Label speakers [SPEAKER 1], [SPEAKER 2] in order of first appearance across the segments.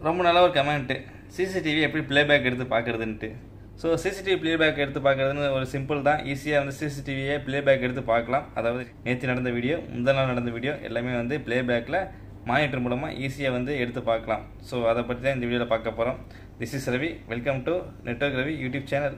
[SPEAKER 1] ரொம்ப நல்ல ஒரு கமெண்ட்டு சிசிடிவி எப்படி ப்ளேபேக் எடுத்து பார்க்குறதுன்ட்டு ஸோ சிசிடிவி ப்ளேபேக் எடுத்து பார்க்குறதுன்னு ஒரு சிம்பிள் தான் ஈஸியாக வந்து சிசிடிவியை ப்ளேபேக் எடுத்து பார்க்கலாம் அதாவது நேற்று நடந்த வீடியோ முந்தா நாள் நடந்த வீடியோ எல்லாமே வந்து ப்ளேபேக்கில் மானிட்டர் மூலமாக ஈஸியாக வந்து எடுத்து பார்க்கலாம் ஸோ அதை பற்றி தான் இந்த வீடியோவில் பார்க்க போகிறோம் this is Ravi welcome to network Ravi YouTube channel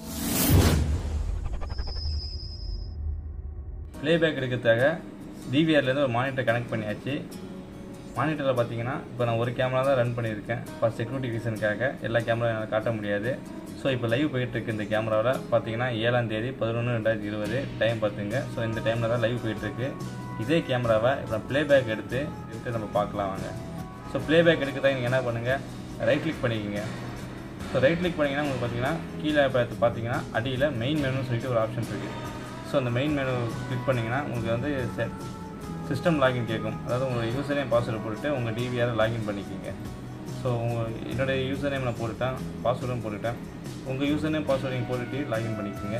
[SPEAKER 1] playback எடுக்கிறதுக்காக டிவிஆர்லேருந்து ஒரு மானிட்டர் கனெக்ட் பண்ணியாச்சு மானிட்டரில் பார்த்தீங்கன்னா இப்போ நான் ஒரு கேமரா தான் ரன் பண்ணியிருக்கேன் ஃபார் செக்யூரிட்டி ரீசனுக்காக எல்லா கேமரா என்னால் காட்ட முடியாது ஸோ இப்போ லைவ் போயிட்டுருக்கு இந்த கேமராவில் பார்த்தீங்கன்னா ஏழாம் தேதி பதினொன்று ரெண்டாயிரத்தி இருபது டைம் பார்த்துங்க ஸோ இந்த டைமில் தான் லைவ் போயிட்டுருக்கு இதே கேமராவை இப்போ ப்ளேபேக் எடுத்து எடுத்து நம்ம பார்க்கலாம் வாங்க ஸோ ப்ளேபேக் எடுக்கிறதா நீங்கள் என்ன பண்ணுங்கள் ரைட் கிளிக் பண்ணிக்கோங்க ஸோ ரைட் கிளிக் பண்ணிங்கன்னா உங்களுக்கு பார்த்தீங்கன்னா கீழே பார்த்து பார்த்தீங்கன்னா அடியில் மெயின் மெனுன்னு சொல்லிட்டு ஒரு ஆப்ஷன் இருக்குது ஸோ அந்த மெயின் மெனு கிளிக் பண்ணிங்கன்னா உங்களுக்கு வந்து சிஸ்டம் லாகின் கேட்கும் அதாவது உங்கள் யூசர் நேம் பாஸ்வேர்டு போட்டுட்டு உங்கள் டிவிஆரை லாகின் பண்ணிக்கிங்க ஸோ உங்கள் என்னுடைய யூசர் நேம் நான் போட்டுட்டேன் பாஸ்வேர்டும் போட்டுட்டேன் உங்கள் யூசர் நேம் பாஸ்வேர்டு நீங்கள் போட்டுட்டு லாகின் பண்ணிக்கோங்க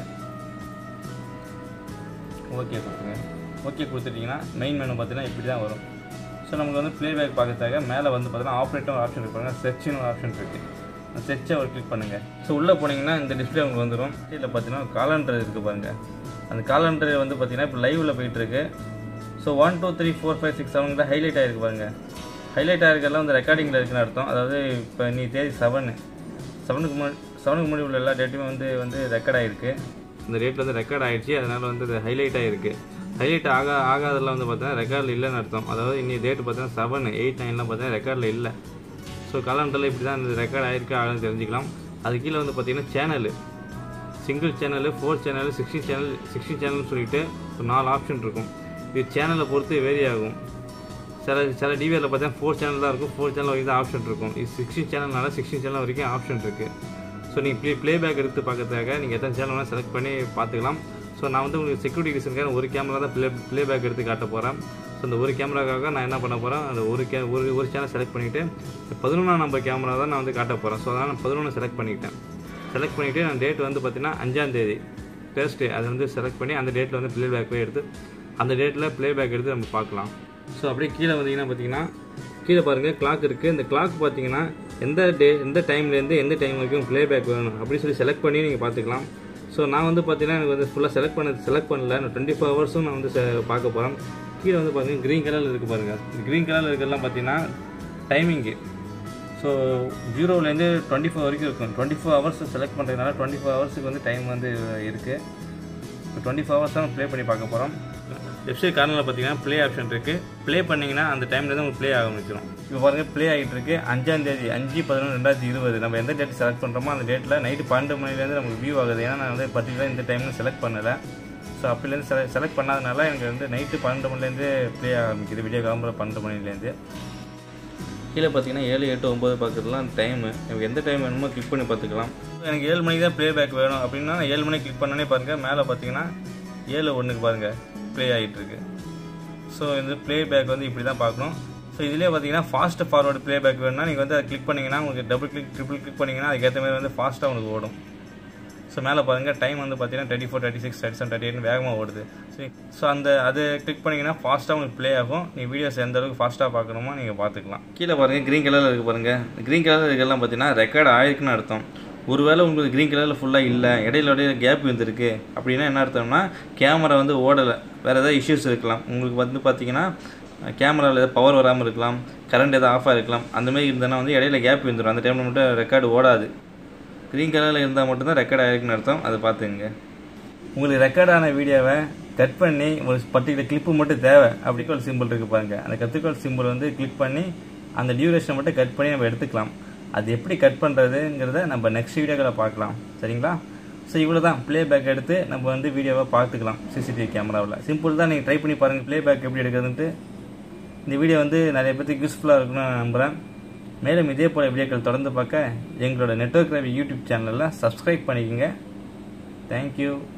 [SPEAKER 1] ஓகே கொடுத்துங்க ஓகே கொடுத்துட்டிங்கன்னா மெயின் மெனு பார்த்தீங்கன்னா இப்படி தான் வரும் ஸோ நமக்கு வந்து ப்ளேபேக் பார்க்கறதுக்காக மேலே வந்து பார்த்தீங்கன்னா ஆப்ரேட்டும் ஒரு ஆப்ஷன் இருக்கு பாருங்கள் செர்ச்சின்னு ஒரு ஆப்ஷன் இருக்குது அந்த செர்ச்சை ஒரு கிளிக் பண்ணுங்கள் ஸோ உள்ளே போனீங்கன்னா இந்த டிஸ்பிளே உங்களுக்கு வந்துடும் இதில் பார்த்தீங்கன்னா காலண்டர் இருக்குது பாருங்கள் அந்த காலண்டர் வந்து பார்த்தீங்கன்னா இப்போ லைவில் போயிட்டுருக்கு so one two three four five six செவனுக்கு ஹைலைட் ஆகிருக்கு பாருங்கள் ஹைலைட் ஆகிருக்கெல்லாம் வந்து ரெக்கார்டிங்கில் இருக்குன்னு அர்த்தம் அதாவது இப்போ நீ தேதி செவனு செவனுக்கு முன்னாடி செவனுக்கு முன்னாடி உள்ள எல்லா டேட்டுமே வந்து வந்து ரெக்கார்ட் ஆகிருக்கு இந்த டேட்டில் வந்து ரெக்கார்ட் ஆகிடுச்சு அதனால் வந்து இது ஹைலைட் ஆகிருக்கு ஹைலைட் ஆக ஆகாதெல்லாம் வந்து பார்த்தீங்கன்னா ரெக்கார்டில் இல்லைன்னு அர்த்தம் அதாவது இன்னி டேட்டு பார்த்தீங்கன்னா செவன் எயிட் நைன்லாம் பார்த்தீங்கன்னா ரெக்கார்டில் இல்லை ஸோ காலண்டரில் இப்படி தான் இந்த ரெக்கார்ட் ஆகிருக்கு ஆகுதுன்னு தெரிஞ்சுக்கலாம் அது கீழே வந்து பார்த்தீங்கன்னா channel single channel four channel sixty channel sixty சேனல்னு சொல்லிட்டு ஒரு நாலு ஆப்ஷன் இருக்கும் இது சேனலை பொறுத்து வேரி ஆகும் சில சில டிவியில் பார்த்தீங்கன்னா ஃபோர் சேனல் தான் இருக்கும் ஃபோர் சேனல் வரைக்கும் தான் ஆப்ஷன் இருக்கும் இது சிக்ஸ்டி சேனல்னால சிக்ஸ்டி சேனல் வரைக்கும் ஆப்ஷன் இருக்குது ஸோ நீங்கள் ப்ளே ப்ளேபேக் எடுத்து பார்க்கறதுக்காக நீங்கள் எத்தனை சேனல் வேணால் செலக்ட் பண்ணி பார்த்துக்கலாம் ஸோ நான் வந்து உங்களுக்கு செக்யூரிட்டி ரீசனுக்காக ஒரு கேமரா தான் ப்ளே ப்ளேபேக் எடுத்து காட்ட போகிறேன் ஸோ அந்த ஒரு கேமராக்காக நான் என்ன பண்ண போகிறேன் அந்த ஒரு கே ஒரு ஒரு சேனல் செலக்ட் பண்ணிவிட்டு பதினொன்றாம் நம்பர் கேமரா தான் நான் வந்து காட்ட போகிறேன் ஸோ அதனால் நான் பதினொன்று செலக்ட் பண்ணிக்கிட்டேன் செலக்ட் பண்ணிவிட்டு நான் டேட் வந்து பார்த்தீங்கன்னா அஞ்சாந்தேதி தேர்ஸ்டே அதை வந்து செலக்ட் பண்ணி அந்த டேட்டில் வந்து ப்ளேபேக் போய் எடுத்து அந்த டேட்டில் ப்ளேபேக் எடுத்து நம்ம பார்க்கலாம் ஸோ அப்படியே கீழே வந்தீங்கன்னா பார்த்தீங்கன்னா கீழே பாருங்கள் கிளாக் இருக்குது இந்த கிளாக் பார்த்தீங்கன்னா எந்த டே எந்த டைம்லேருந்து எந்த டைம் வரைக்கும் ப்ளேபேக் வேணும் அப்படின்னு சொல்லி செலக்ட் பண்ணி நீங்கள் பார்த்துக்கலாம் ஸோ நான் வந்து பார்த்தீங்கன்னா எனக்கு வந்து ஃபுல்லாக செலக்ட் பண்ண செலக்ட் பண்ணல நான் டுவெண்ட்டி ஃபோர் ஹவர்ஸும் நான் வந்து செ- பார்க்க போகிறேன் கீழே வந்து பார்த்தீங்கன்னா க்ரீன் கலரில் இருக்குது பாருங்கள் க்ரீன் கலரில் இருக்கிறதுலாம் பார்த்தீங்கன்னா டைமிங்கு ஸோ ஜீரோலேருந்து டுவெண்ட்டி ஃபோர் வரைக்கும் இருக்கும் டுவெண்ட்டி ஃபோர் ஹவர்ஸ் செலக்ட் பண்ணுறதுனால டுவெண்ட்டி ஃபோர் ஹவர்ஸுக்கு வந்து டைம் வந்து இருக்குது இப்போ டுவெண்ட்டி ஃபோர் ஹவர்ஸ் தான் ப்ளே பண்ணி பார்க்க போகிறோம் லெஃப்ட் சைட் கார்னரில் பார்த்தீங்கன்னா ப்ளே ஆப்ஷன் இருக்குது ப்ளே பண்ணிங்கன்னா அந்த டைம்லேருந்து உங்களுக்கு ப்ளே ஆரம்பிச்சிடும் இப்போ பாருங்கள் ப்ளே ஆகிட்டு இருக்கு அஞ்சாம் தேதி அஞ்சு பதினொன்று ரெண்டாயிரத்தி இருபது நம்ம எந்த டேட் செலக்ட் பண்ணுறோமோ அந்த டேட்டில் நைட்டு பன்னெண்டு மணிலேருந்து நமக்கு வியூ ஆகுது ஏன்னா நான் வந்து பர்டிகுலராக இந்த டைமில் செலக்ட் பண்ணலை ஸோ அப்போலேருந்து செல செலக்ட் பண்ணாதனால எனக்கு வந்து நைட்டு பன்னெண்டு மணிலேருந்து ப்ளே ஆரம்பிக்குது விடிய காலம்புற பன்னெண்டு மணிலேருந்து கீழே பார்த்தீங்கன்னா ஏழு எட்டு ஒம்பது பார்க்குறதுலாம் டைமு எனக்கு எந்த டைம் வேணுமோ கிளிக் பண்ணி பார்த்துக்கலாம் எனக்கு ஏழு மணிக்கு தான் ப்ளே பேக் வேணும் அப்படின்னா நான் ஏழு மணிக்கு கிளிக் பண்ணனே பாருங்கள் மேலே பார்த்தீங்கன்னா ஏழு ஒன்றுக்கு பாருங்கள் ப்ளே ஆகிட்டு இருக்கு ஸோ இந்த ப்ளே பேக் வந்து இப்படி தான் பார்க்கணும் ஸோ இதிலே பார்த்தீங்கன்னா ஃபாஸ்ட் ஃபார்வர்டு ப்ளே பேக் வேணும்னா நீங்கள் வந்து அதை கிளிக் பண்ணிங்கன்னா உங்களுக்கு டபுள் கிளிக் ட்ரிபிள் கிளிக் பண்ணிங்கன்னா அதுக்கேற்ற மாதிரி வந்து ஃபாஸ்ட்டாக உங்களுக்கு ஓடும் ஸோ மேலே பாருங்கள் டைம் வந்து பார்த்தீங்கன்னா thirty four thirty six thirty seven thirty eight வேகமாக ஓடுது சரி ஸோ அந்த அது கிளிக் பண்ணிங்கன்னா ஃபாஸ்ட்டாக உங்களுக்கு ப்ளே ஆகும் நீங்கள் வீடியோஸ் எந்த அளவுக்கு ஃபாஸ்ட்டாக பார்க்கணுமோ நீங்கள் பார்த்துக்கலாம் கீழே பாருங்கள் க்ரீன் கலரில் இருக்குது பாருங்கள் க்ரீன் கலரில் இருக்கலாம் பார்த்தீங்கன்னா ரெக்கார்ட் ஆயிருக்குன்னு அர்த்தம் ஒருவேளை உங்களுக்கு க்ரீன் கலரில் ஃபுல்லாக இல்லை இடையில இடையில கேப் வந்துருக்கு அப்படின்னா என்ன அர்த்தம்னா கேமரா வந்து ஓடலை வேறு ஏதாவது இஷ்யூஸ் இருக்கலாம் உங்களுக்கு வந்து பார்த்தீங்கன்னா கேமராவில் ஏதாவது பவர் வராமல் இருக்கலாம் கரண்ட் எதாவது ஆஃப் ஆகிருக்கலாம் அந்த மாதிரி இருந்ததுன்னா வந்து இடையில கேப் வந்துடும் அந்த டைமில் மட்டும் ரெக்கார்டு ஓடாது க்ரீன் கலரில் இருந்தால் மட்டும்தான் ரெக்கார்ட் ஆகிருக்குன்னு அர்த்தம் அதை பார்த்துங்க உங்களுக்கு ரெக்கார்டான வீடியோவை கட் பண்ணி ஒரு பர்டிகுலர் கிளிப்பு மட்டும் தேவை அப்படிக்கோல் சிம்பிள் இருக்குது பாருங்கள் அந்த கற்றுக்கோள் சிம்பிள் வந்து கிளிக் பண்ணி அந்த டியூரேஷனை மட்டும் கட் பண்ணி நம்ம எடுத்துக்கலாம் அது எப்படி கட் பண்ணுறதுங்கிறத நம்ம நெக்ஸ்ட் வீடியோக்களை பார்க்கலாம் சரிங்களா ஸோ இவ்வளோ தான் ப்ளே பேக் எடுத்து நம்ம வந்து வீடியோவை பார்த்துக்கலாம் சிசிடிவி கேமராவில் சிம்பிள் தான் நீங்கள் ட்ரை பண்ணி பாருங்கள் ப்ளே பேக் எப்படி எடுக்கிறதுன்ட்டு இந்த வீடியோ வந்து நிறைய பேருக்கு யூஸ்ஃபுல்லாக இருக்கும்னு நான் நம்புகிறேன் மேலும் இதே போல் வீடியோக்கள் தொடர்ந்து பார்க்க எங்களோட நெட்வொர்க் ரவி யூடியூப் சேனலில் சப்ஸ்கிரைப் பண்ணிக்கோங்க தேங்க்யூ